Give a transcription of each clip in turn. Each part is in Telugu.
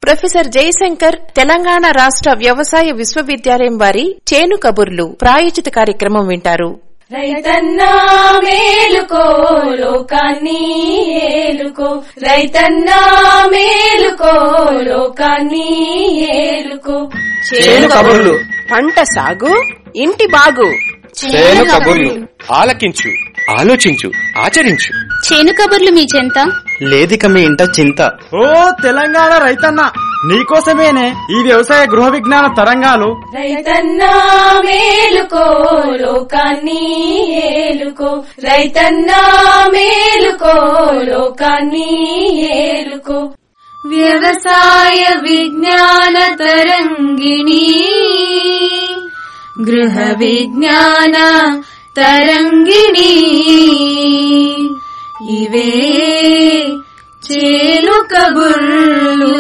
ప్రొఫెసర్ జయశంకర్ తెలంగాణ రాష్ట్ర వ్యవసాయ విశ్వవిద్యాలయం వారి చేను కబుర్లు ప్రాయోజిత కార్యక్రమం వింటారు రైతన్నా మేలుకో లోకాన్ని ఏలుకో రైతన్నా మేలుకో లోకాన్ని ఏలుకో చేను కబుర్లు పంట సాగు ఇంటి బాగు చేను కబుర్లు ఆలకించు ఆలోచించు ఆచరించు చేను కబుర్లు మీ చెంత లేదిక మీ ఇంట చింత ఓ తెలంగాణ రైతన్న నీకోసమేనే ఈ వ్యవసాయ గృహ విజ్ఞాన తరంగాలు రైతన్నా మేలుకో లోకాన్ని ఏలుకో రైతన్నా మేలుకో లోకాన్ని ఏలుకో వ్యవసాయ విజ్ఞాన తరంగిణి గృహ విజ్ఞాన తరంగిణి ఇవే చేలు కబుర్లు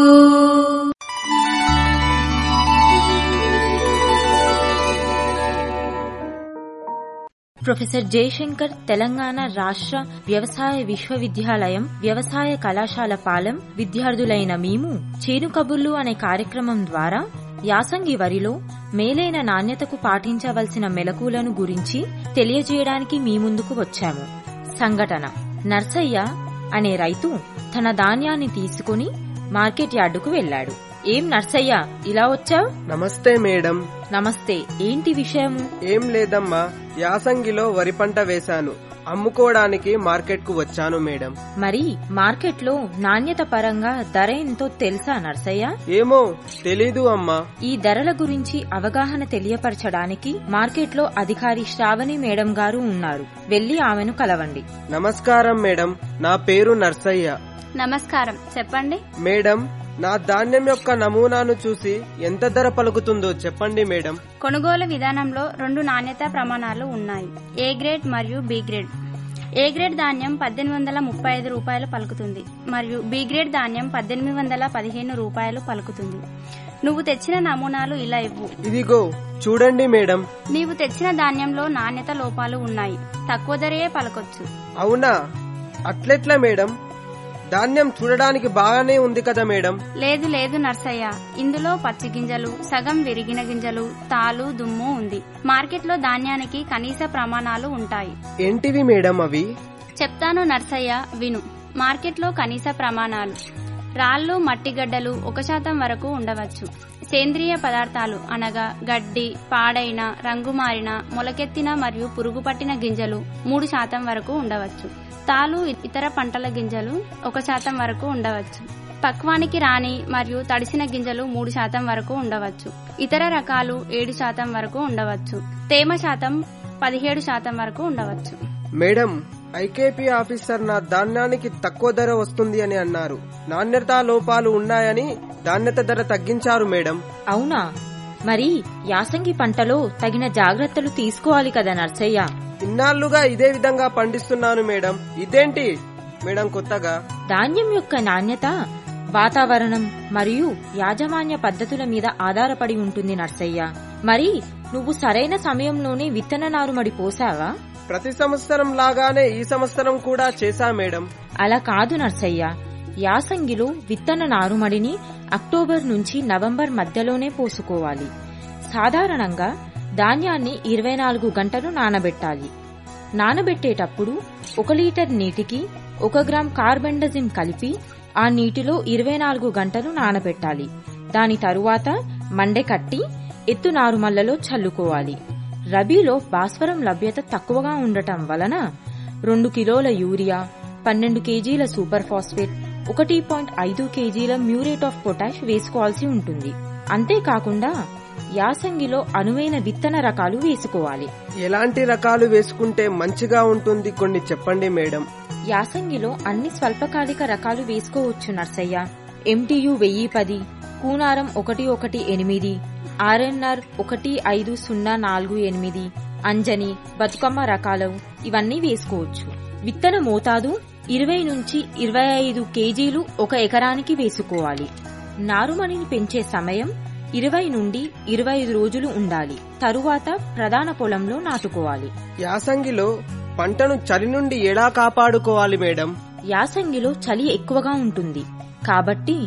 ప్రొఫెసర్ జయశంకర్ తెలంగాణ రాష్ట్ర వ్యవసాయ విశ్వవిద్యాలయం వ్యవసాయ కళాశాల పాలెం విద్యార్థులైన మేము చేను కబుర్లు అనే కార్యక్రమం ద్వారా యాసంగి వరిలో మేలైన నాణ్యతకు పాటించవలసిన మెలకులను గురించి తెలియజేయడానికి మీ ముందుకు వచ్చాము సంఘటన నర్సయ్య అనే రైతు తన ధాన్యాన్ని తీసుకుని మార్కెట్ యార్డుకు వెళ్లాడు ఏం నర్సయ్య ఇలా వచ్చావు నమస్తే మేడం నమస్తే ఏంటి విషయము ఏం లేదమ్మా యాసంగిలో వరి పంట వేశాను అమ్ముకోవడానికి మార్కెట్ కు వచ్చాను మేడం మరి మార్కెట్లో నాణ్యత పరంగా ధర ఎంతో తెలుసా నర్సయ్య ఏమో తెలీదు అమ్మా ఈ ధరల గురించి అవగాహన తెలియపరచడానికి మార్కెట్లో అధికారి శ్రావణి మేడం గారు ఉన్నారు వెళ్లి ఆమెను కలవండి నమస్కారం మేడం నా పేరు నర్సయ్య నమస్కారం చెప్పండి మేడం నా ధాన్యం యొక్క నమూనాను చూసి ఎంత ధర పలుకుతుందో చెప్పండి మేడం కొనుగోలు విధానంలో రెండు నాణ్యతా ప్రమాణాలు ఉన్నాయి ఏ గ్రేడ్ మరియు బి గ్రేడ్ ఏ గ్రేడ్ ధాన్యం పద్దెనిమిది వందల ముప్పై ఐదు రూపాయలు పలుకుతుంది మరియు బి గ్రేడ్ ధాన్యం పద్దెనిమిది వందల పదిహేను రూపాయలు పలుకుతుంది నువ్వు తెచ్చిన నమూనాలు ఇలా ఇవ్వు ఇదిగో చూడండి మేడం నీవు తెచ్చిన ధాన్యంలో నాణ్యత లోపాలు ఉన్నాయి తక్కువ ధరయే పలకొచ్చు అవునా అట్లెట్లా మేడం ధాన్యం చూడడానికి బాగానే ఉంది కదా మేడం లేదు లేదు నర్సయ్య ఇందులో పచ్చి గింజలు సగం విరిగిన గింజలు తాలు దుమ్ము ఉంది మార్కెట్లో ధాన్యానికి కనీస ప్రమాణాలు ఉంటాయి ఏంటివి మేడం అవి చెప్తాను నర్సయ్య విను మార్కెట్లో కనీస ప్రమాణాలు రాళ్లు మట్టిగడ్డలు ఒక శాతం వరకు ఉండవచ్చు సేంద్రియ పదార్థాలు అనగా గడ్డి పాడైన రంగు మారిన మొలకెత్తిన మరియు పురుగు పట్టిన గింజలు మూడు శాతం వరకు ఉండవచ్చు తాలు ఇతర పంటల గింజలు ఒక శాతం వరకు ఉండవచ్చు పక్వానికి రాని మరియు తడిసిన గింజలు మూడు శాతం వరకు ఉండవచ్చు ఇతర రకాలు ఏడు శాతం వరకు ఉండవచ్చు తేమ శాతం పదిహేడు శాతం వరకు ఉండవచ్చు మేడం ఐకేపీ ఆఫీసర్ నా ధాన్యానికి తక్కువ ధర వస్తుంది అని అన్నారు నాణ్యతా లోపాలు ఉన్నాయని నాణ్యత ధర తగ్గించారు మేడం అవునా మరి యాసంగి పంటలో తగిన జాగ్రత్తలు తీసుకోవాలి కదా నర్సయ్య ఇన్నాళ్లుగా ఇదే విధంగా పండిస్తున్నాను మేడం ఇదేంటి మేడం కొత్తగా ధాన్యం యొక్క నాణ్యత వాతావరణం మరియు యాజమాన్య పద్ధతుల మీద ఆధారపడి ఉంటుంది నర్సయ్య మరి నువ్వు సరైన సమయంలోనే విత్తన నారుమడి పోసావా ప్రతి సంవత్సరం లాగానే ఈ సంవత్సరం కూడా చేశా మేడం అలా కాదు నర్సయ్య యాసంగిలో విత్తన నారుమడిని అక్టోబర్ నుంచి నవంబర్ మధ్యలోనే పోసుకోవాలి సాధారణంగా ధాన్యాన్ని ఇరవై నాలుగు గంటలు నానబెట్టాలి నానబెట్టేటప్పుడు ఒక లీటర్ నీటికి ఒక గ్రామ్ కార్బెండజిమ్ కలిపి ఆ నీటిలో ఇరవై నాలుగు గంటలు నానబెట్టాలి దాని తరువాత మండె కట్టి ఎత్తు నారుమల్లలో చల్లుకోవాలి రబీలో భాస్వరం లభ్యత తక్కువగా ఉండటం వలన రెండు కిలోల యూరియా పన్నెండు కేజీల సూపర్ ఫాస్ఫేట్ ఒకటి పాయింట్ ఐదు కేజీల మ్యూరేట్ ఆఫ్ పొటాష్ వేసుకోవాల్సి ఉంటుంది అంతేకాకుండా యాసంగిలో అనువైన విత్తన రకాలు వేసుకోవాలి ఎలాంటి రకాలు వేసుకుంటే మంచిగా ఉంటుంది కొన్ని చెప్పండి మేడం యాసంగిలో అన్ని స్వల్పకాలిక రకాలు వేసుకోవచ్చు నర్సయ్య ఎంటీయు వెయ్యి పది కూనారం ఒకటి ఒకటి ఎనిమిది ఆర్ఎన్ఆర్ ఒకటి ఐదు సున్నా నాలుగు ఎనిమిది అంజని బతుకమ్మ రకాలు ఇవన్నీ వేసుకోవచ్చు విత్తన మోతాదు ఇరవై నుంచి ఇరవై ఐదు కేజీలు ఒక ఎకరానికి వేసుకోవాలి నారుమణిని పెంచే సమయం ఇరవై నుండి ఇరవై ఐదు రోజులు ఉండాలి తరువాత ప్రధాన పొలంలో నాటుకోవాలి యాసంగిలో పంటను చలి నుండి ఎలా కాపాడుకోవాలి మేడం యాసంగిలో చలి ఎక్కువగా ఉంటుంది కాబట్టి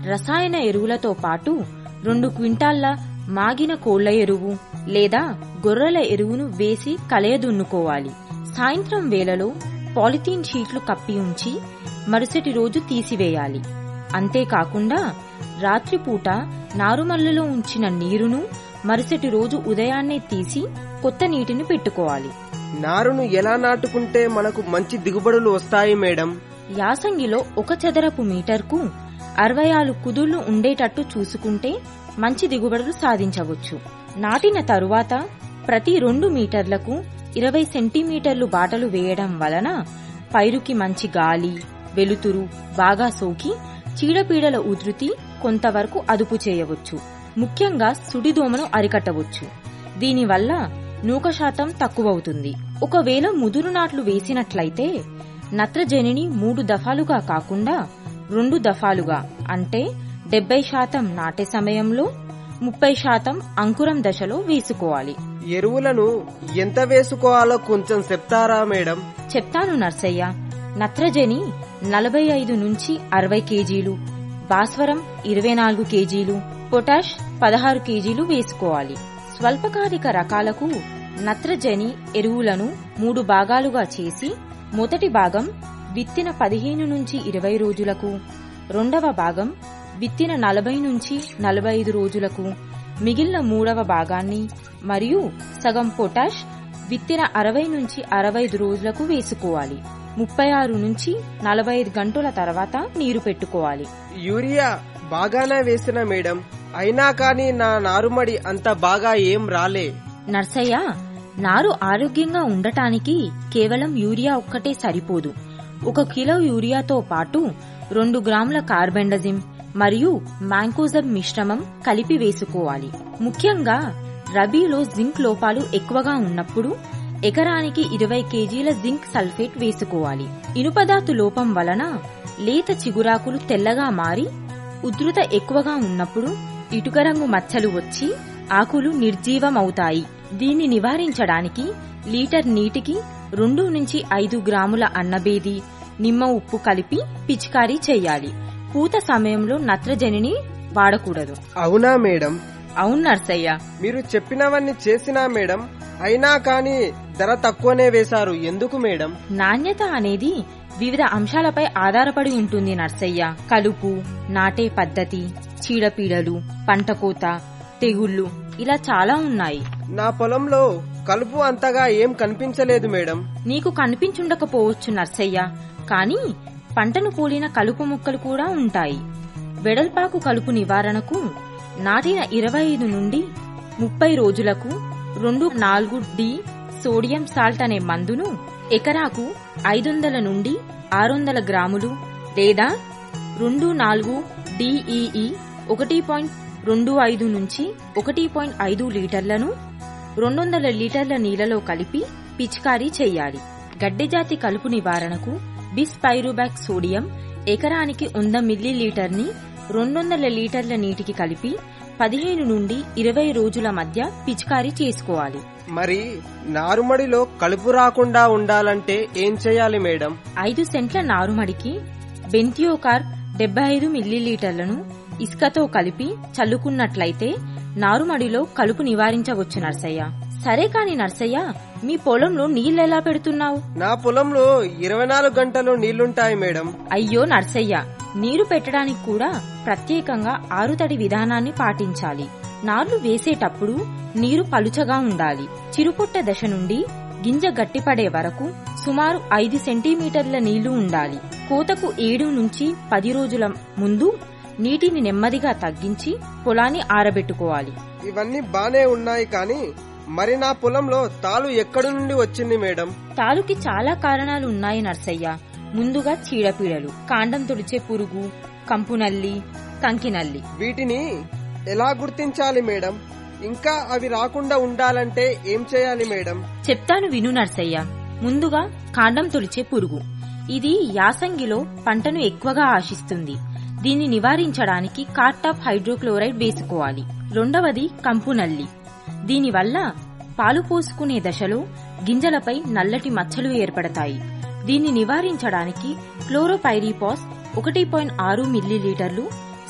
రసాయన ఎరువులతో పాటు రెండు క్వింటాళ్ల మాగిన కోళ్ల ఎరువు లేదా గొర్రెల ఎరువును వేసి కలయదున్నుకోవాలి సాయంత్రం వేళలో పాలిథీన్ షీట్లు కప్పి ఉంచి మరుసటి రోజు తీసివేయాలి అంతేకాకుండా రాత్రిపూట నారుమల్లలో ఉంచిన నీరును మరుసటి రోజు ఉదయాన్నే తీసి కొత్త నీటిని పెట్టుకోవాలి నారును ఎలా నాటుకుంటే మనకు మంచి దిగుబడులు వస్తాయి మేడం యాసంగిలో ఒక చదరపు మీటర్కు అరవై ఆరు కుదుళ్లు ఉండేటట్టు చూసుకుంటే మంచి దిగుబడులు సాధించవచ్చు నాటిన తరువాత ప్రతి రెండు మీటర్లకు ఇరవై సెంటీమీటర్లు బాటలు వేయడం వలన పైరుకి మంచి గాలి వెలుతురు బాగా సోకి చీడపీడల ఉధృతి కొంతవరకు అదుపు చేయవచ్చు ముఖ్యంగా సుడిదోమను అరికట్టవచ్చు దీనివల్ల నూక శాతం తక్కువవుతుంది ఒకవేళ ముదురు నాట్లు వేసినట్లయితే నత్రజనిని మూడు దఫాలుగా కాకుండా రెండు దఫాలుగా అంటే డెబ్బై శాతం నాటే సమయంలో ముప్పై శాతం అంకురం దశలో వేసుకోవాలి ఎరువులను ఎంత వేసుకోవాలో కొంచెం చెప్తారా మేడం చెప్తాను నర్సయ్య నత్రజని నలభై ఐదు నుంచి అరవై కేజీలు భాస్వరం ఇరవై నాలుగు కేజీలు పొటాష్ పదహారు కేజీలు వేసుకోవాలి స్వల్పకాలిక రకాలకు నత్రజని ఎరువులను మూడు భాగాలుగా చేసి మొదటి భాగం విత్తిన పదిహేను నుంచి ఇరవై రోజులకు రెండవ భాగం విత్తిన నలభై నుంచి నలభై ఐదు రోజులకు మిగిలిన మూడవ భాగాన్ని మరియు సగం పొటాష్ విత్తిన అరవై నుంచి అరవై ఐదు రోజులకు వేసుకోవాలి ముప్పై ఆరు నుంచి నలభై ఐదు గంటల తర్వాత నీరు పెట్టుకోవాలి యూరియా బాగానే వేసిన మేడం అయినా కానీ నా నారుమడి అంత బాగా ఏం రాలే నర్సయ్య నారు ఆరోగ్యంగా ఉండటానికి కేవలం యూరియా ఒక్కటే సరిపోదు ఒక కిలో యూరియాతో పాటు రెండు గ్రాముల కార్బెండజిమ్ మరియు మ్యాంకోజబ్ మిశ్రమం కలిపి వేసుకోవాలి ముఖ్యంగా రబీలో జింక్ లోపాలు ఎక్కువగా ఉన్నప్పుడు ఎకరానికి ఇరవై కేజీల జింక్ సల్ఫేట్ వేసుకోవాలి ఇనుపదాతు లోపం వలన లేత చిగురాకులు తెల్లగా మారి ఉధృత ఎక్కువగా ఉన్నప్పుడు ఇటుక రంగు మచ్చలు వచ్చి ఆకులు నిర్జీవమవుతాయి దీన్ని నివారించడానికి లీటర్ నీటికి రెండు నుంచి ఐదు గ్రాముల అన్నబేది నిమ్మ ఉప్పు కలిపి పిచికారీ చేయాలి పూత సమయంలో నత్రజనిని వాడకూడదు అవునా మేడం అవును నర్సయ్య మీరు చెప్పినవన్నీ చేసినా మేడం అయినా కానీ ధర తక్కువనే వేశారు ఎందుకు మేడం నాణ్యత అనేది వివిధ అంశాలపై ఆధారపడి ఉంటుంది నర్సయ్య కలుపు నాటే పద్ధతి చీడపీడలు పంటకోత తెగుళ్లు ఇలా చాలా ఉన్నాయి నా పొలంలో కలుపు అంతగా ఏం కనిపించలేదు మేడం నీకు కనిపించుండకపోవచ్చు నర్సయ్య కానీ పంటను పోలిన కలుపు మొక్కలు కూడా ఉంటాయి వెడల్పాకు కలుపు నివారణకు నాటిన ఇరవై ఐదు నుండి ముప్పై రోజులకు రెండు నాలుగు డి సోడియం సాల్ట్ అనే మందును ఎకరాకు ఐదు వందల నుండి ఆరు వందల గ్రాములు లేదా రెండు నాలుగు డిఈఈ ఒకటి పాయింట్ రెండు ఐదు నుంచి ఒకటి పాయింట్ ఐదు లీటర్లను రెండు వందల లీటర్ల నీళ్లలో కలిపి పిచికారీ చేయాలి గడ్డిజాతి కలుపు నివారణకు బిస్ పైరుబ్యాక్ సోడియం ఎకరానికి వంద మిల్లీ లీటర్ని రెండు వందల లీటర్ల నీటికి కలిపి పదిహేను నుండి ఇరవై రోజుల మధ్య పిచికారీ చేసుకోవాలి మరి నారుమడిలో కలుపు రాకుండా ఉండాలంటే ఏం చేయాలి మేడం ఐదు సెంట్ల నారుమడికి బెంతియోకార్ డెబ్బై ఐదు మిల్లీలీటర్లను ఇసుకతో కలిపి చల్లుకున్నట్లయితే నారుమడిలో కలుపు నివారించవచ్చు నర్సయ్య సరే కాని నర్సయ్య మీ పొలంలో నీళ్ళెలా పెడుతున్నావు నా పొలంలో ఇరవై నాలుగు గంటలు నీళ్లుంటాయి మేడం అయ్యో నర్సయ్య నీరు పెట్టడానికి కూడా ప్రత్యేకంగా ఆరుతడి విధానాన్ని పాటించాలి నార్లు వేసేటప్పుడు నీరు పలుచగా ఉండాలి చిరుపుట్ట దశ నుండి గింజ గట్టిపడే వరకు సుమారు ఐదు సెంటీమీటర్ల నీళ్లు ఉండాలి కోతకు ఏడు నుంచి పది రోజుల ముందు నీటిని నెమ్మదిగా తగ్గించి పొలాన్ని ఆరబెట్టుకోవాలి ఇవన్నీ బానే ఉన్నాయి కానీ మరి నా పొలంలో తాలు ఎక్కడి నుండి వచ్చింది మేడం తాలుకి చాలా కారణాలు ఉన్నాయి నర్సయ్య ముందుగా చీడపీడలు కాండం తుడిచే పురుగు కంపునల్లి కంకినల్లి వీటిని ఎలా గుర్తించాలి మేడం ఇంకా అవి రాకుండా ఉండాలంటే ఏం చేయాలి మేడం చెప్తాను విను నర్సయ్య ముందుగా కాండం తొలిచే పురుగు ఇది యాసంగిలో పంటను ఎక్కువగా ఆశిస్తుంది దీన్ని నివారించడానికి కార్టాప్ హైడ్రోక్లోరైడ్ వేసుకోవాలి రెండవది కంపునల్లి దీనివల్ల పాలు పోసుకునే దశలో గింజలపై నల్లటి మచ్చలు ఏర్పడతాయి దీన్ని నివారించడానికి క్లోరోపైరీపాస్ ఒకటి పాయింట్ ఆరు మిల్లీలీటర్లు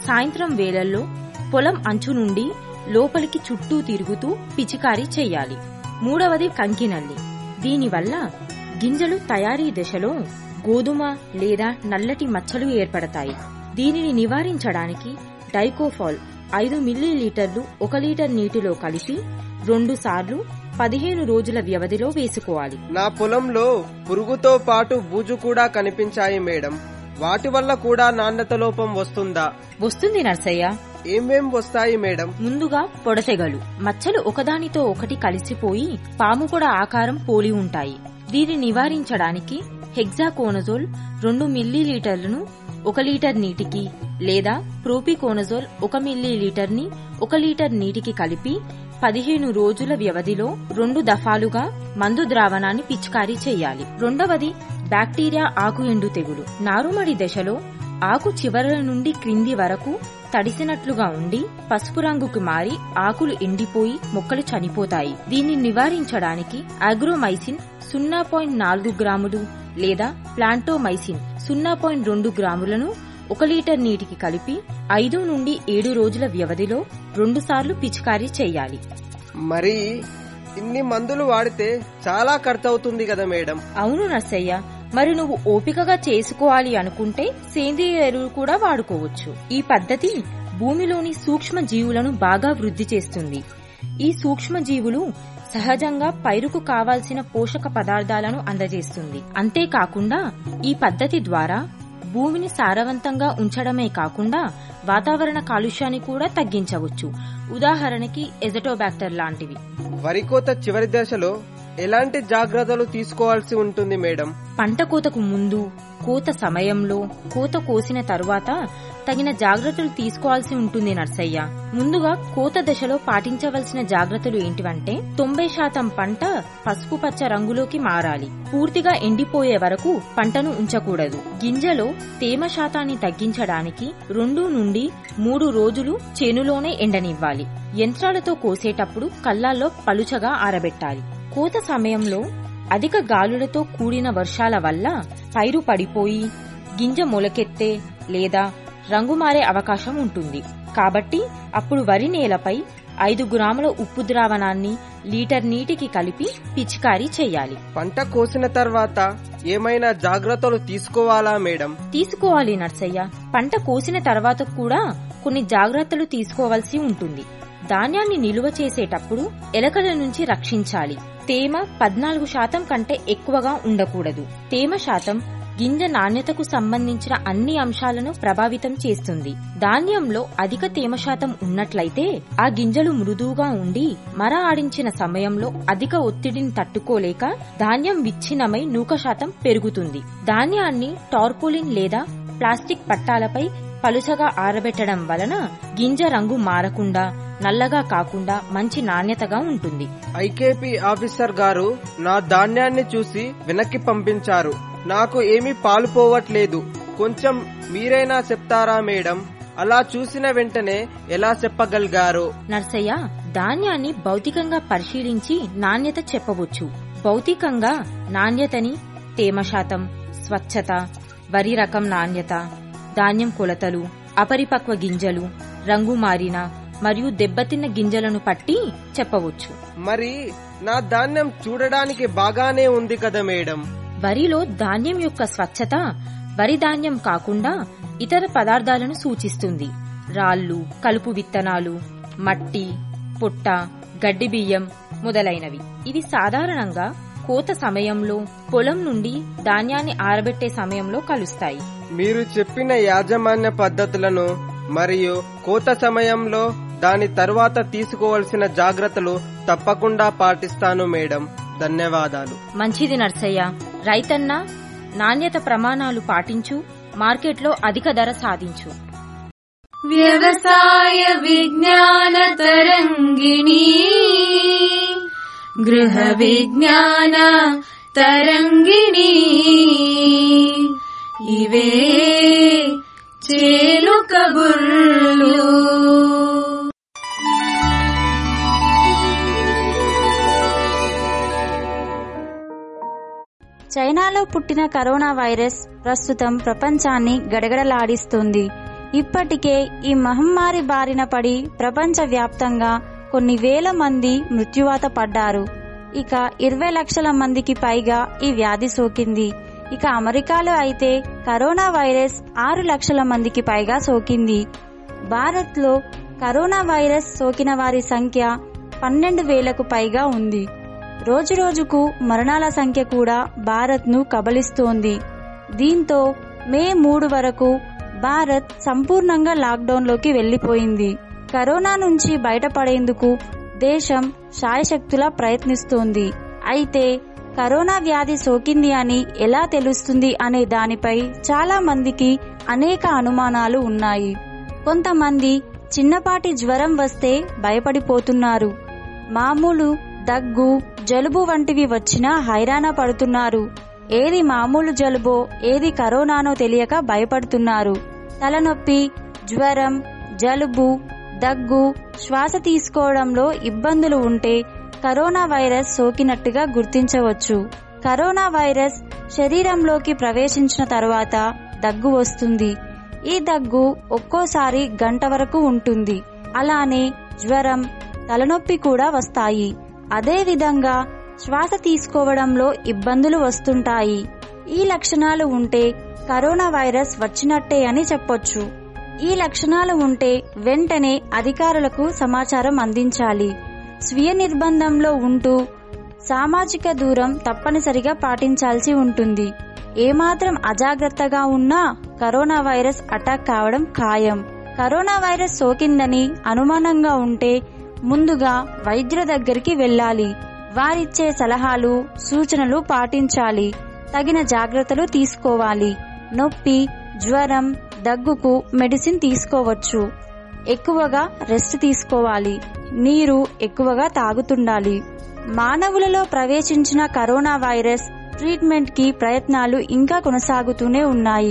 సాయంత్రం వేళల్లో పొలం అంచు నుండి లోపలికి చుట్టూ తిరుగుతూ పిచికారీ చెయ్యాలి మూడవది కంకినల్లి దీనివల్ల గింజలు తయారీ దశలో గోధుమ లేదా నల్లటి మచ్చలు ఏర్పడతాయి దీనిని నివారించడానికి డైకోఫాల్ ఐదు మిల్లీలీటర్లు ఒక లీటర్ నీటిలో కలిపి రెండు సార్లు పదిహేను రోజుల వ్యవధిలో వేసుకోవాలి నా పొలంలో పురుగుతో పాటు బూజు కూడా కనిపించాయి మేడం వాటి వల్ల కూడా నాణ్యత లోపం వస్తుందా వస్తుంది నర్సయ్య ఏమేం వస్తాయి మేడం ముందుగా పొడతెగలు మచ్చలు ఒకదానితో ఒకటి కలిసిపోయి పాము కూడా ఆకారం పోలి ఉంటాయి దీన్ని నివారించడానికి హెగ్జాకోనజోల్ రెండు మిల్లీలీటర్లను ఒక లీటర్ నీటికి లేదా ప్రోపికోనజోల్ ఒక మిల్లీలీటర్ ని ఒక లీటర్ నీటికి కలిపి పదిహేను రోజుల వ్యవధిలో రెండు దఫాలుగా మందు ద్రావణాన్ని పిచికారీ చేయాలి రెండవది బ్యాక్టీరియా ఆకు ఎండు తెగులు నారుమడి దశలో ఆకు చివరల నుండి క్రింది వరకు తడిసినట్లుగా ఉండి పసుపు రంగుకు మారి ఆకులు ఎండిపోయి మొక్కలు చనిపోతాయి దీన్ని నివారించడానికి అగ్రోమైసిన్ సున్నా పాయింట్ నాలుగు గ్రాములు లేదా ప్లాంటోమైసిన్ సున్నా పాయింట్ రెండు గ్రాములను ఒక లీటర్ నీటికి కలిపి ఐదు నుండి ఏడు రోజుల వ్యవధిలో రెండుసార్లు పిచికారీ చేయాలి మరి ఇన్ని మందులు వాడితే చాలా ఖర్చవుతుంది కదా మేడం అవును నర్సయ్య మరి నువ్వు ఓపికగా చేసుకోవాలి అనుకుంటే సేంద్రియ ఎరువు కూడా వాడుకోవచ్చు ఈ పద్ధతి భూమిలోని సూక్ష్మ జీవులను బాగా వృద్ధి చేస్తుంది ఈ సూక్ష్మ జీవులు సహజంగా పైరుకు కావాల్సిన పోషక పదార్థాలను అందజేస్తుంది అంతేకాకుండా ఈ పద్ధతి ద్వారా భూమిని సారవంతంగా ఉంచడమే కాకుండా వాతావరణ కాలుష్యాన్ని కూడా తగ్గించవచ్చు ఉదాహరణకి ఎజటోబాక్టర్ లాంటివి వరి కోత చివరి దశలో ఎలాంటి జాగ్రత్తలు తీసుకోవాల్సి ఉంటుంది మేడం పంట కోతకు ముందు కోత సమయంలో కోత కోసిన తరువాత తగిన జాగ్రత్తలు తీసుకోవాల్సి ఉంటుంది నర్సయ్య ముందుగా కోత దశలో పాటించవలసిన జాగ్రత్తలు ఏంటివంటే తొంభై శాతం పంట పసుపు పచ్చ రంగులోకి మారాలి పూర్తిగా ఎండిపోయే వరకు పంటను ఉంచకూడదు గింజలో తేమ శాతాన్ని తగ్గించడానికి రెండు నుండి మూడు రోజులు చేనులోనే ఎండనివ్వాలి యంత్రాలతో కోసేటప్పుడు కళ్ళాల్లో పలుచగా ఆరబెట్టాలి కోత సమయంలో అధిక గాలులతో కూడిన వర్షాల వల్ల పైరు పడిపోయి గింజ మొలకెత్తే లేదా రంగు మారే అవకాశం ఉంటుంది కాబట్టి అప్పుడు వరి నేలపై ఐదు గ్రాముల ఉప్పు ద్రావణాన్ని లీటర్ నీటికి కలిపి పిచికారీ చేయాలి పంట కోసిన తర్వాత ఏమైనా జాగ్రత్తలు తీసుకోవాలా మేడం తీసుకోవాలి నర్సయ్య పంట కోసిన తర్వాత కూడా కొన్ని జాగ్రత్తలు తీసుకోవాల్సి ఉంటుంది ధాన్యాన్ని నిలువ చేసేటప్పుడు ఎలకల నుంచి రక్షించాలి తేమ పద్నాలుగు శాతం కంటే ఎక్కువగా ఉండకూడదు తేమ శాతం గింజ నాణ్యతకు సంబంధించిన అన్ని అంశాలను ప్రభావితం చేస్తుంది ధాన్యంలో అధిక తేమ శాతం ఉన్నట్లయితే ఆ గింజలు మృదువుగా ఉండి మర ఆడించిన సమయంలో అధిక ఒత్తిడిని తట్టుకోలేక ధాన్యం విచ్ఛిన్నమై నూక శాతం పెరుగుతుంది ధాన్యాన్ని టార్పోలిన్ లేదా ప్లాస్టిక్ పట్టాలపై పలుచగా ఆరబెట్టడం వలన గింజ రంగు మారకుండా నల్లగా కాకుండా మంచి నాణ్యతగా ఉంటుంది ఐకేపీ ఆఫీసర్ గారు నా ధాన్యాన్ని చూసి వెనక్కి పంపించారు నాకు ఏమీ పాలు పోవట్లేదు కొంచెం మీరైనా చెప్తారా మేడం అలా చూసిన వెంటనే ఎలా చెప్పగలిగారు నర్సయ్య ధాన్యాన్ని భౌతికంగా పరిశీలించి నాణ్యత చెప్పవచ్చు భౌతికంగా నాణ్యతని తేమ శాతం స్వచ్ఛత వరి రకం నాణ్యత ధాన్యం కొలతలు అపరిపక్వ గింజలు రంగు మారిన మరియు దెబ్బతిన్న గింజలను పట్టి చెప్పవచ్చు మరి నా ధాన్యం చూడడానికి బాగానే ఉంది కదా మేడం వరిలో ధాన్యం యొక్క స్వచ్ఛత వరి ధాన్యం కాకుండా ఇతర పదార్థాలను సూచిస్తుంది రాళ్లు కలుపు విత్తనాలు మట్టి పుట్ట గడ్డి బియ్యం మొదలైనవి ఇవి సాధారణంగా కోత సమయంలో పొలం నుండి ధాన్యాన్ని ఆరబెట్టే సమయంలో కలుస్తాయి మీరు చెప్పిన యాజమాన్య పద్ధతులను మరియు కోత సమయంలో దాని తర్వాత తీసుకోవాల్సిన జాగ్రత్తలు తప్పకుండా పాటిస్తాను మేడం ధన్యవాదాలు మంచిది నర్సయ్య రైతన్న నాణ్యత ప్రమాణాలు పాటించు మార్కెట్లో అధిక ధర సాధించు వ్యవసాయ విజ్ఞాన తరంగిణి గృహ విజ్ఞాన తరంగిణి ఇవే చేలు కబుర్లు చైనాలో పుట్టిన కరోనా వైరస్ ప్రస్తుతం ప్రపంచాన్ని గడగడలాడిస్తుంది ఇప్పటికే ఈ మహమ్మారి బారిన పడి ప్రపంచవ్యాప్తంగా కొన్ని వేల మంది మృత్యువాత పడ్డారు ఇక ఇరవై లక్షల మందికి పైగా ఈ వ్యాధి సోకింది ఇక అమెరికాలో అయితే కరోనా వైరస్ ఆరు లక్షల మందికి పైగా సోకింది భారత్లో కరోనా వైరస్ సోకిన వారి సంఖ్య పన్నెండు వేలకు పైగా ఉంది రోజురోజుకు మరణాల సంఖ్య కూడా భారత్ను కబలిస్తోంది దీంతో మే మూడు వరకు భారత్ సంపూర్ణంగా లాక్డౌన్లోకి వెళ్లిపోయింది కరోనా నుంచి బయటపడేందుకు దేశం శాయశక్తులా ప్రయత్నిస్తోంది అయితే కరోనా వ్యాధి సోకింది అని ఎలా తెలుస్తుంది అనే దానిపై చాలా మందికి అనేక అనుమానాలు ఉన్నాయి కొంతమంది చిన్నపాటి జ్వరం వస్తే భయపడిపోతున్నారు మామూలు దగ్గు జలుబు వంటివి వచ్చినా హైరాణ పడుతున్నారు ఏది మామూలు జలుబో ఏది కరోనానో తెలియక భయపడుతున్నారు తలనొప్పి జ్వరం జలుబు దగ్గు శ్వాస తీసుకోవడంలో ఇబ్బందులు ఉంటే కరోనా వైరస్ సోకినట్టుగా గుర్తించవచ్చు కరోనా వైరస్ శరీరంలోకి ప్రవేశించిన తరువాత దగ్గు వస్తుంది ఈ దగ్గు ఒక్కోసారి గంట వరకు ఉంటుంది అలానే జ్వరం తలనొప్పి కూడా వస్తాయి అదే విధంగా శ్వాస తీసుకోవడంలో ఇబ్బందులు వస్తుంటాయి ఈ లక్షణాలు ఉంటే కరోనా వైరస్ వచ్చినట్టే అని చెప్పొచ్చు ఈ లక్షణాలు ఉంటే వెంటనే అధికారులకు సమాచారం అందించాలి స్వీయ నిర్బంధంలో ఉంటూ సామాజిక దూరం తప్పనిసరిగా పాటించాల్సి ఉంటుంది ఏమాత్రం అజాగ్రత్తగా ఉన్నా కరోనా వైరస్ అటాక్ కావడం ఖాయం కరోనా వైరస్ సోకిందని అనుమానంగా ఉంటే ముందుగా వైద్యుల దగ్గరికి వెళ్ళాలి వారిచ్చే సలహాలు సూచనలు పాటించాలి తగిన జాగ్రత్తలు తీసుకోవాలి నొప్పి జ్వరం దగ్గుకు మెడిసిన్ తీసుకోవచ్చు ఎక్కువగా రెస్ట్ తీసుకోవాలి నీరు ఎక్కువగా తాగుతుండాలి మానవులలో ప్రవేశించిన కరోనా వైరస్ ట్రీట్మెంట్ కి ప్రయత్నాలు ఇంకా కొనసాగుతూనే ఉన్నాయి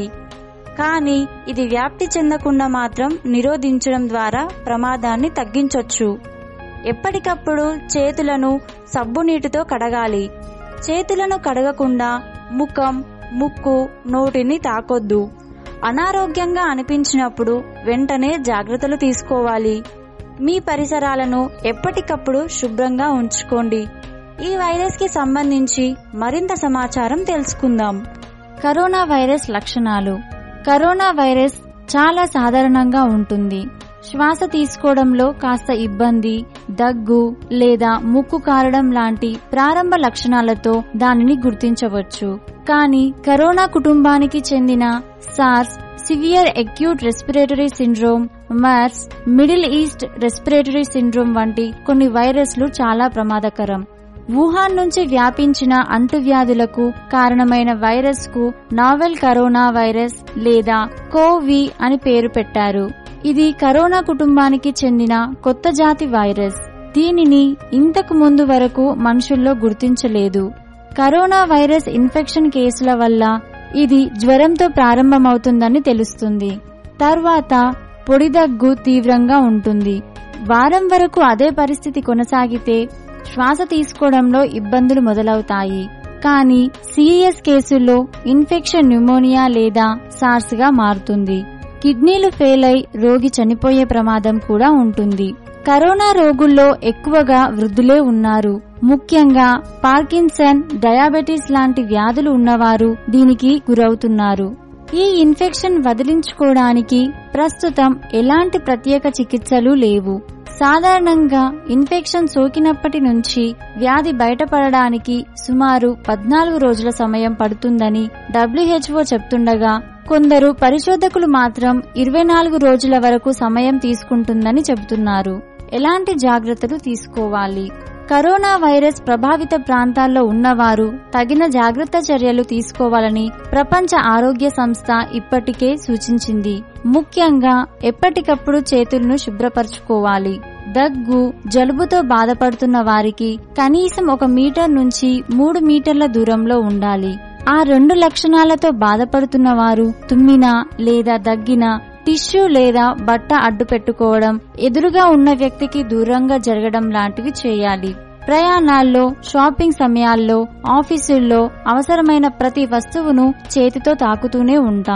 కానీ ఇది వ్యాప్తి చెందకుండా మాత్రం నిరోధించడం ద్వారా ప్రమాదాన్ని తగ్గించొచ్చు ఎప్పటికప్పుడు చేతులను సబ్బు నీటితో కడగాలి చేతులను కడగకుండా ముఖం ముక్కు నోటిని తాకొద్దు అనారోగ్యంగా అనిపించినప్పుడు వెంటనే జాగ్రత్తలు తీసుకోవాలి మీ పరిసరాలను ఎప్పటికప్పుడు శుభ్రంగా ఉంచుకోండి ఈ వైరస్ కి సంబంధించి మరింత సమాచారం తెలుసుకుందాం కరోనా వైరస్ లక్షణాలు కరోనా వైరస్ చాలా సాధారణంగా ఉంటుంది శ్వాస తీసుకోవడంలో కాస్త ఇబ్బంది దగ్గు లేదా ముక్కు కారడం లాంటి ప్రారంభ లక్షణాలతో దానిని గుర్తించవచ్చు కానీ కరోనా కుటుంబానికి చెందిన SARS severe acute respiratory syndrome MERS middle east respiratory syndrome వంటి కొన్ని వైరస్లు చాలా ప్రమాదకరం వుహాన్ నుంచి వ్యాపించిన అంటువ్యాధులకు కారణమైన వైరస్ కు నావెల్ కరోనా వైరస్ లేదా కోవి అని పేరు పెట్టారు ఇది కరోనా కుటుంబానికి చెందిన కొత్త జాతి వైరస్ దీనిని ఇంతకు ముందు వరకు మనుషుల్లో గుర్తించలేదు కరోనా వైరస్ ఇన్ఫెక్షన్ కేసుల వల్ల ఇది జ్వరంతో ప్రారంభమవుతుందని తెలుస్తుంది తర్వాత పొడి దగ్గు తీవ్రంగా ఉంటుంది వారం వరకు అదే పరిస్థితి కొనసాగితే శ్వాస తీసుకోవడంలో ఇబ్బందులు మొదలవుతాయి కానీ సీరియస్ కేసుల్లో ఇన్ఫెక్షన్ న్యూమోనియా లేదా సార్స్ గా మారుతుంది కిడ్నీలు ఫెయిల్ అయి రోగి చనిపోయే ప్రమాదం కూడా ఉంటుంది కరోనా రోగుల్లో ఎక్కువగా వృద్ధులే ఉన్నారు ముఖ్యంగా పార్కిన్సన్ డయాబెటీస్ లాంటి వ్యాధులు ఉన్నవారు దీనికి గురవుతున్నారు ఈ ఇన్ఫెక్షన్ వదిలించుకోవడానికి ప్రస్తుతం ఎలాంటి ప్రత్యేక చికిత్సలు లేవు సాధారణంగా ఇన్ఫెక్షన్ సోకినప్పటి నుంచి వ్యాధి బయటపడడానికి సుమారు పద్నాలుగు రోజుల సమయం పడుతుందని డబ్ల్యూహెచ్ఓ చెప్తుండగా కొందరు పరిశోధకులు మాత్రం ఇరవై నాలుగు రోజుల వరకు సమయం తీసుకుంటుందని చెబుతున్నారు ఎలాంటి జాగ్రత్తలు తీసుకోవాలి కరోనా వైరస్ ప్రభావిత ప్రాంతాల్లో ఉన్నవారు తగిన జాగ్రత్త చర్యలు తీసుకోవాలని ప్రపంచ ఆరోగ్య సంస్థ ఇప్పటికే సూచించింది ముఖ్యంగా ఎప్పటికప్పుడు చేతులను శుభ్రపరచుకోవాలి దగ్గు జలుబుతో బాధపడుతున్న వారికి కనీసం ఒక మీటర్ నుంచి మూడు మీటర్ల దూరంలో ఉండాలి ఆ రెండు లక్షణాలతో బాధపడుతున్న వారు తుమ్మినా లేదా దగ్గినా టిష్యూ లేదా బట్ట అడ్డు పెట్టుకోవడం ఎదురుగా ఉన్న వ్యక్తికి దూరంగా జరగడం లాంటివి చేయాలి ప్రయాణాల్లో షాపింగ్ సమయాల్లో ఆఫీసుల్లో అవసరమైన ప్రతి వస్తువును చేతితో తాకుతూనే ఉంటాం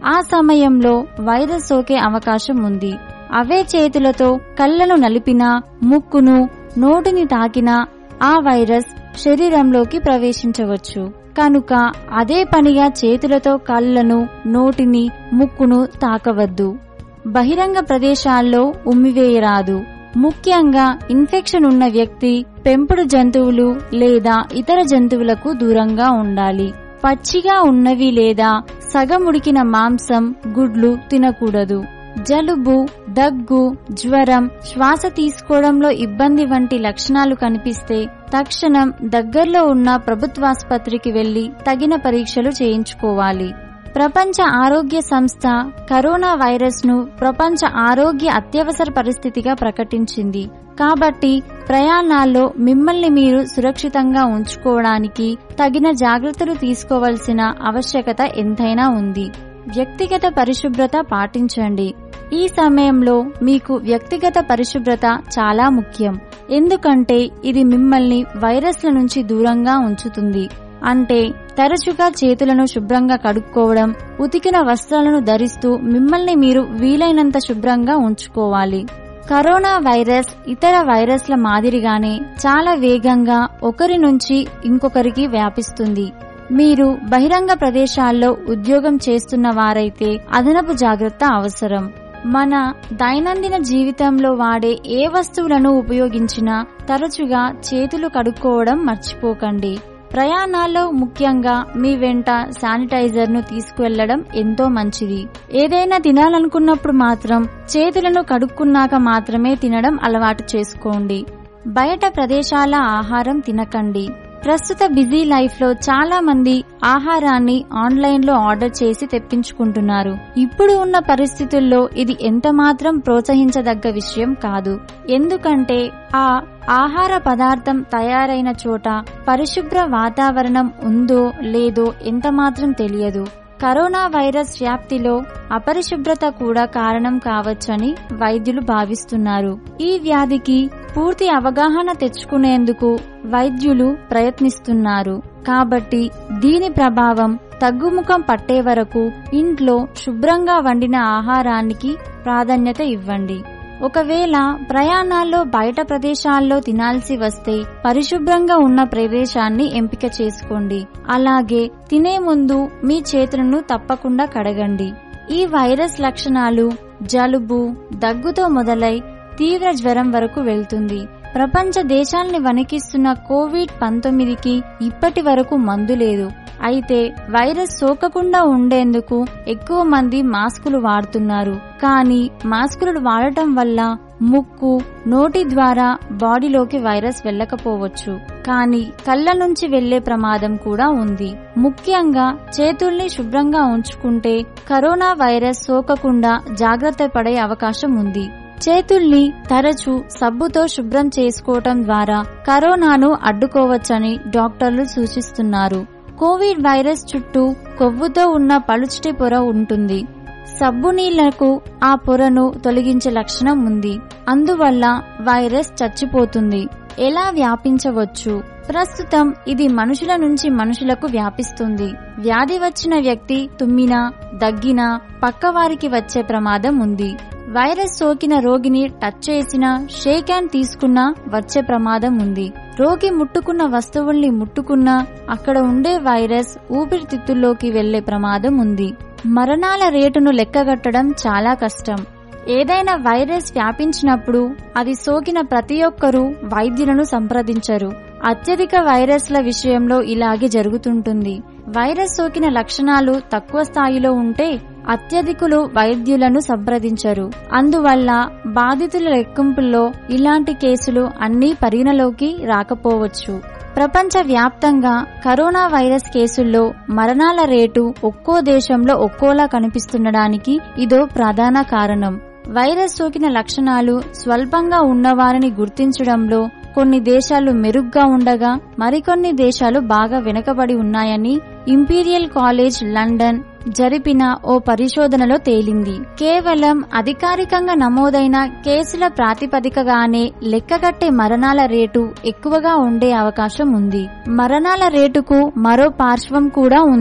ఆ సమయంలో వైరస్ సోకే అవకాశం ఉంది అవే చేతులతో కళ్ళను నలిపినా ముక్కును నోటిని తాకినా ఆ వైరస్ శరీరంలోకి ప్రవేశించవచ్చు కనుక అదే పనిగా చేతులతో కళ్ళను నోటిని ముక్కును తాకవద్దు బహిరంగ ప్రదేశాల్లో ఉమ్మివేయరాదు ముఖ్యంగా ఇన్ఫెక్షన్ ఉన్న వ్యక్తి పెంపుడు జంతువులు లేదా ఇతర జంతువులకు దూరంగా ఉండాలి పచ్చిగా ఉన్నవి లేదా సగం ఉడికిన మాంసం గుడ్లు తినకూడదు జలుబు దగ్గు జ్వరం శ్వాస తీసుకోవడంలో ఇబ్బంది వంటి లక్షణాలు కనిపిస్తే తక్షణం దగ్గర్లో ఉన్న ప్రభుత్వాసుపత్రికి వెళ్లి తగిన పరీక్షలు చేయించుకోవాలి ప్రపంచ ఆరోగ్య సంస్థ కరోనా వైరస్ ను ప్రపంచ ఆరోగ్య అత్యవసర పరిస్థితిగా ప్రకటించింది కాబట్టి ప్రయాణాల్లో మిమ్మల్ని మీరు సురక్షితంగా ఉంచుకోవడానికి తగిన జాగ్రత్తలు తీసుకోవలసిన ఆవశ్యకత ఎంతైనా ఉంది వ్యక్తిగత పరిశుభ్రత పాటించండి ఈ సమయంలో మీకు వ్యక్తిగత పరిశుభ్రత చాలా ముఖ్యం ఎందుకంటే ఇది మిమ్మల్ని వైరస్ల నుంచి దూరంగా ఉంచుతుంది అంటే తరచుగా చేతులను శుభ్రంగా కడుక్కోవడం ఉతికిన వస్త్రాలను ధరిస్తూ మిమ్మల్ని మీరు వీలైనంత శుభ్రంగా ఉంచుకోవాలి కరోనా వైరస్ ఇతర వైరస్ల మాదిరిగానే చాలా వేగంగా ఒకరి నుంచి ఇంకొకరికి వ్యాపిస్తుంది మీరు బహిరంగ ప్రదేశాల్లో ఉద్యోగం చేస్తున్న వారైతే అదనపు జాగ్రత్త అవసరం మన దైనందిన జీవితంలో వాడే ఏ వస్తువులను ఉపయోగించినా తరచుగా చేతులు కడుక్కోవడం మర్చిపోకండి ప్రయాణాల్లో ముఖ్యంగా మీ వెంట శానిటైజర్ ను తీసుకువెళ్లడం ఎంతో మంచిది ఏదైనా తినాలనుకున్నప్పుడు మాత్రం చేతులను కడుక్కున్నాక మాత్రమే తినడం అలవాటు చేసుకోండి బయట ప్రదేశాల ఆహారం తినకండి ప్రస్తుత బిజీ లైఫ్ లో చాలా మంది ఆహారాన్ని ఆన్లైన్ లో ఆర్డర్ చేసి తెప్పించుకుంటున్నారు ఇప్పుడు ఉన్న పరిస్థితుల్లో ఇది ఎంత మాత్రం ప్రోత్సహించదగ్గ విషయం కాదు ఎందుకంటే ఆ ఆహార పదార్థం తయారైన చోట పరిశుభ్ర వాతావరణం ఉందో లేదో ఎంత మాత్రం తెలియదు కరోనా వైరస్ వ్యాప్తిలో అపరిశుభ్రత కూడా కారణం కావచ్చని వైద్యులు భావిస్తున్నారు ఈ వ్యాధికి పూర్తి అవగాహన తెచ్చుకునేందుకు వైద్యులు ప్రయత్నిస్తున్నారు కాబట్టి దీని ప్రభావం తగ్గుముఖం పట్టే వరకు ఇంట్లో శుభ్రంగా వండిన ఆహారానికి ప్రాధాన్యత ఇవ్వండి ఒకవేళ ప్రయాణాల్లో బయట ప్రదేశాల్లో తినాల్సి వస్తే పరిశుభ్రంగా ఉన్న ప్రదేశాన్ని ఎంపిక చేసుకోండి అలాగే తినే ముందు మీ చేతులను తప్పకుండా కడగండి ఈ వైరస్ లక్షణాలు జలుబు దగ్గుతో మొదలై తీవ్ర జ్వరం వరకు వెళ్తుంది ప్రపంచ దేశాల్ని వణికిస్తున్న కోవిడ్ పంతొమ్మిదికి ఇప్పటి వరకు మందు లేదు అయితే వైరస్ సోకకుండా ఉండేందుకు ఎక్కువ మంది మాస్కులు వాడుతున్నారు కానీ మాస్కులు వాడటం వల్ల ముక్కు నోటి ద్వారా బాడీలోకి వైరస్ వెళ్ళకపోవచ్చు కానీ కళ్ళ నుంచి వెళ్లే ప్రమాదం కూడా ఉంది ముఖ్యంగా చేతుల్ని శుభ్రంగా ఉంచుకుంటే కరోనా వైరస్ సోకకుండా జాగ్రత్త పడే అవకాశం ఉంది చేతుల్ని తరచూ సబ్బుతో శుభ్రం చేసుకోవటం ద్వారా కరోనాను అడ్డుకోవచ్చని డాక్టర్లు సూచిస్తున్నారు కోవిడ్ వైరస్ చుట్టూ కొవ్వుతో ఉన్న పలుచటి పొర ఉంటుంది సబ్బు నీళ్లకు ఆ పొరను తొలగించే లక్షణం ఉంది అందువల్ల వైరస్ చచ్చిపోతుంది ఎలా వ్యాపించవచ్చు ప్రస్తుతం ఇది మనుషుల నుంచి మనుషులకు వ్యాపిస్తుంది వ్యాధి వచ్చిన వ్యక్తి తుమ్మినా దగ్గినా పక్కవారికి వచ్చే ప్రమాదం ఉంది వైరస్ సోకిన రోగిని టచ్ చేసినా షేక్ హ్యాండ్ తీసుకున్నా వచ్చే ప్రమాదం ఉంది రోగి ముట్టుకున్న వస్తువుల్ని ముట్టుకున్నా అక్కడ ఉండే వైరస్ ఊపిరితిత్తుల్లోకి వెళ్లే ప్రమాదం ఉంది మరణాల రేటును లెక్కగట్టడం చాలా కష్టం ఏదైనా వైరస్ వ్యాపించినప్పుడు అది సోకిన ప్రతి ఒక్కరూ వైద్యులను సంప్రదించరు అత్యధిక వైరస్ల విషయంలో ఇలాగే జరుగుతుంటుంది వైరస్ సోకిన లక్షణాలు తక్కువ స్థాయిలో ఉంటే అత్యధికులు వైద్యులను సంప్రదించరు అందువల్ల బాధితుల లెక్కింపుల్లో ఇలాంటి కేసులు అన్నీ పరిగణలోకి రాకపోవచ్చు ప్రపంచ వ్యాప్తంగా కరోనా వైరస్ కేసుల్లో మరణాల రేటు ఒక్కో దేశంలో ఒక్కోలా కనిపిస్తుండడానికి ఇదో ప్రధాన కారణం వైరస్ సోకిన లక్షణాలు స్వల్పంగా ఉన్నవారిని గుర్తించడంలో కొన్ని దేశాలు మెరుగ్గా ఉండగా మరికొన్ని దేశాలు బాగా వెనుకబడి ఉన్నాయని ఇంపీరియల్ కాలేజ్ లండన్ జరిపిన ఓ పరిశోధనలో తేలింది కేవలం అధికారికంగా నమోదైన కేసుల ప్రాతిపదికగానే లెక్కగట్టే మరణాల రేటు ఎక్కువగా ఉండే అవకాశం ఉంది మరణాల రేటుకు మరో పార్శ్వం కూడా ఉంది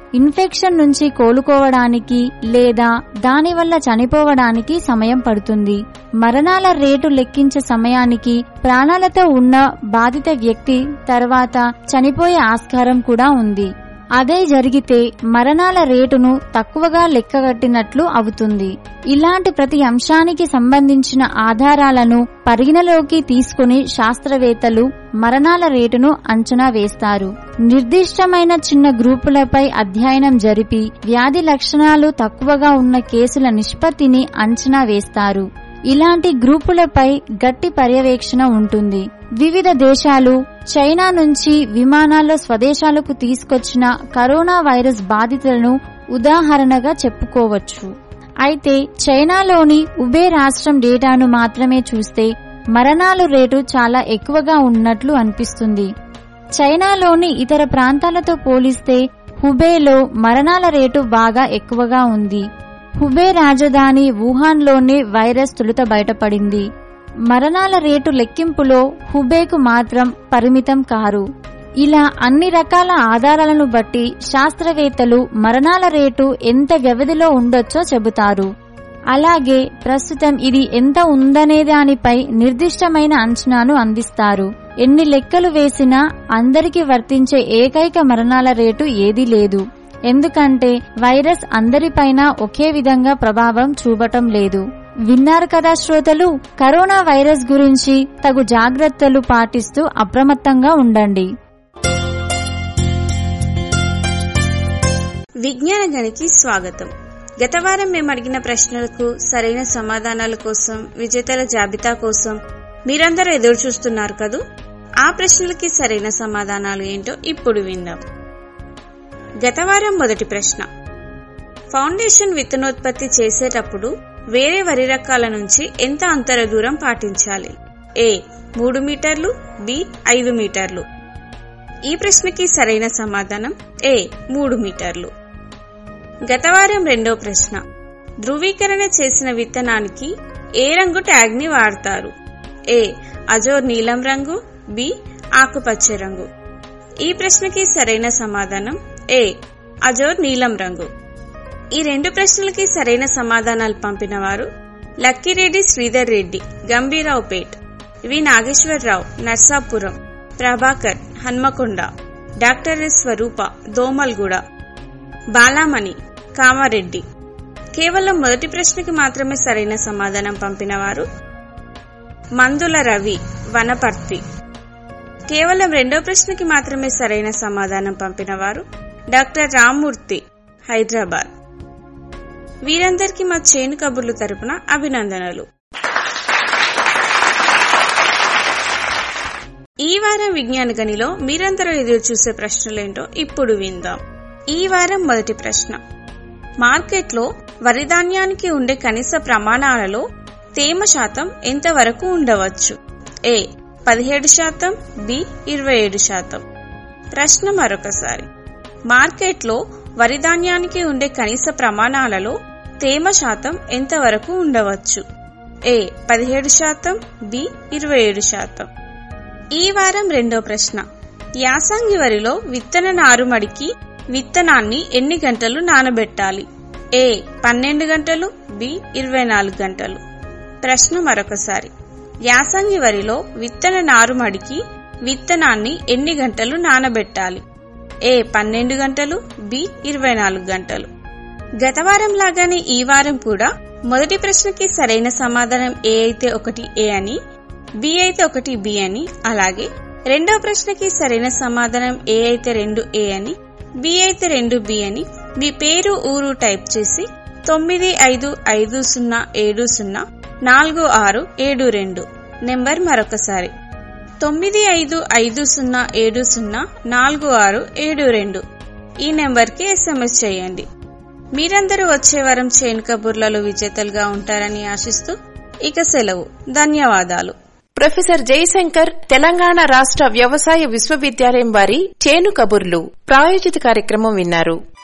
ఇన్ఫెక్షన్ నుంచి కోలుకోవడానికి లేదా దానివల్ల చనిపోవడానికి సమయం పడుతుంది మరణాల రేటు లెక్కించే సమయానికి ప్రాణాలతో ఉన్న బాధిత వ్యక్తి తర్వాత చనిపోయే ఆస్కారం కూడా ఉంది అదే జరిగితే మరణాల రేటును తక్కువగా లెక్కగట్టినట్లు అవుతుంది ఇలాంటి ప్రతి అంశానికి సంబంధించిన ఆధారాలను పరిగణలోకి తీసుకుని శాస్త్రవేత్తలు మరణాల రేటును అంచనా వేస్తారు నిర్దిష్టమైన చిన్న గ్రూపులపై అధ్యయనం జరిపి వ్యాధి లక్షణాలు తక్కువగా ఉన్న కేసుల నిష్పత్తిని అంచనా వేస్తారు ఇలాంటి గ్రూపులపై గట్టి పర్యవేక్షణ ఉంటుంది వివిధ దేశాలు చైనా నుంచి విమానాల్లో స్వదేశాలకు తీసుకొచ్చిన కరోనా వైరస్ బాధితులను ఉదాహరణగా చెప్పుకోవచ్చు అయితే చైనాలోని ఉబే రాష్ట్రం డేటాను మాత్రమే చూస్తే మరణాలు రేటు చాలా ఎక్కువగా ఉన్నట్లు అనిపిస్తుంది చైనాలోని ఇతర ప్రాంతాలతో పోలిస్తే హుబేలో మరణాల రేటు బాగా ఎక్కువగా ఉంది హుబే రాజధాని వుహాన్లోనే వైరస్ తొలుత బయటపడింది మరణాల రేటు లెక్కింపులో హుబేకు మాత్రం పరిమితం కారు ఇలా అన్ని రకాల ఆధారాలను బట్టి శాస్త్రవేత్తలు మరణాల రేటు ఎంత వ్యవధిలో ఉండొచ్చో చెబుతారు అలాగే ప్రస్తుతం ఇది ఎంత ఉందనే దానిపై నిర్దిష్టమైన అంచనాను అందిస్తారు ఎన్ని లెక్కలు వేసినా అందరికీ వర్తించే ఏకైక మరణాల రేటు ఏదీ లేదు ఎందుకంటే వైరస్ అందరిపైన ఒకే విధంగా ప్రభావం చూపటం లేదు విన్నారు కదా శ్రోతలు కరోనా వైరస్ గురించి తగు జాగ్రత్తలు పాటిస్తూ అప్రమత్తంగా ఉండండి విజ్ఞాన గనికి స్వాగతం గత వారం మేము అడిగిన ప్రశ్నలకు సరైన సమాధానాల కోసం విజేతల జాబితా కోసం మీరందరూ ఎదురు చూస్తున్నారు కదూ ఆ ప్రశ్నలకి సరైన సమాధానాలు ఏంటో ఇప్పుడు విందాం గత వారం మొదటి ప్రశ్న ఫౌండేషన్ విత్తనోత్పత్తి చేసేటప్పుడు వేరే వరి రకాల నుంచి ఎంత అంతర దూరం పాటించాలి ఏ మూడు మీటర్లు బి ఐదు మీటర్లు ఈ ప్రశ్నకి సరైన సమాధానం ఏ మూడు మీటర్లు గత వారం రెండో ప్రశ్న ధృవీకరణ చేసిన విత్తనానికి ఏ రంగు ట్యాగ్ ని వాడతారు ఏ అజోర్ నీలం రంగు బి ఆకుపచ్చ రంగు ఈ ప్రశ్నకి సరైన సమాధానం ఏ అజోర్ నీలం రంగు ఈ రెండు ప్రశ్నలకి సరైన సమాధానాలు పంపిన వారు Lakkireddy Sridhar Reddy Gambhiraopet V Nageswararao Narsapuram Prabhakar Hanamkonda doctor S Swarupa Domalguda Balamani Kamareddy కేవలం మొదటి ప్రశ్నకి మాత్రమే సరైన సమాధానం పంపిన వారు మందుల రవి వనపర్తి కేవలం రెండో ప్రశ్నకి మాత్రమే సరైన సమాధానం పంపిన వారు డాక్టర్ రామ్మూర్తి హైదరాబాద్ వీరందరికీ మా చేను కబుర్లు తరపున అభినందనలు ఈ వారం విజ్ఞాన గనిలో మీరందరూ ఎదురు చూసే ప్రశ్నలేంటో ఇప్పుడు విందాం ఈ వారం మొదటి ప్రశ్న మార్కెట్లో వరి ధాన్యానికి ఉండే కనీస ప్రమాణాలలో తేమ శాతం ఎంతవరకు ఉండవచ్చు ఏ పదిహేడు శాతం బి ఇరవై ఏడు శాతం ప్రశ్న మరొకసారి మార్కెట్లో వరి ధాన్యానికి ఉండే కనీస ప్రమాణాలలో తేమ శాతం ఎంతవరకు ఉండవచ్చు ఏ పదిహేడు శాతం బి ఇరవై ఏడు శాతం ఈ వారం రెండో ప్రశ్న యాసంగి వరిలో విత్తన నారుమడికి విత్తనాన్ని ఎన్ని గంటలు నానబెట్టాలి ఏ పన్నెండు గంటలు బి ఇరవై నాలుగు గంటలు ప్రశ్న మరొకసారి యాసంగి వరిలో విత్తన నారుమడికి విత్తనాన్ని ఎన్ని గంటలు నానబెట్టాలి ఏ పన్నెండు గంటలు బి ఇరవై నాలుగు గంటలు గత వారం లాగానే ఈ వారం కూడా మొదటి ప్రశ్నకి సరైన సమాధానం ఏ అయితే ఒకటి ఏ అని బి అయితే ఒకటి బి అని అలాగే రెండో ప్రశ్నకి సరైన సమాధానం ఏ అయితే రెండు ఏ అని బి అయితే రెండు బి అని మీ పేరు ఊరు టైప్ చేసి తొమ్మిది ఐదు ఐదు సున్నా ఏడు సున్నా నాలుగు ఆరు ఏడు రెండు నెంబర్ మరొకసారి తొమ్మిది ఐదు ఐదు సున్నా ఏడు సున్నా నాలుగు ఆరు ఏడు రెండు ఈ నెంబర్కి ఎస్ఎంఎస్ చేయండి మీరందరూ వచ్చే వారం చేను కబుర్లలో విజేతలుగా ఉంటారని ఆశిస్తూ ఇక సెలవు ధన్యవాదాలు ప్రొఫెసర్ జయశంకర్ తెలంగాణ రాష్ట్ర వ్యవసాయ విశ్వవిద్యాలయం వారి చేను కబుర్లు ప్రాయోజిత కార్యక్రమం విన్నారు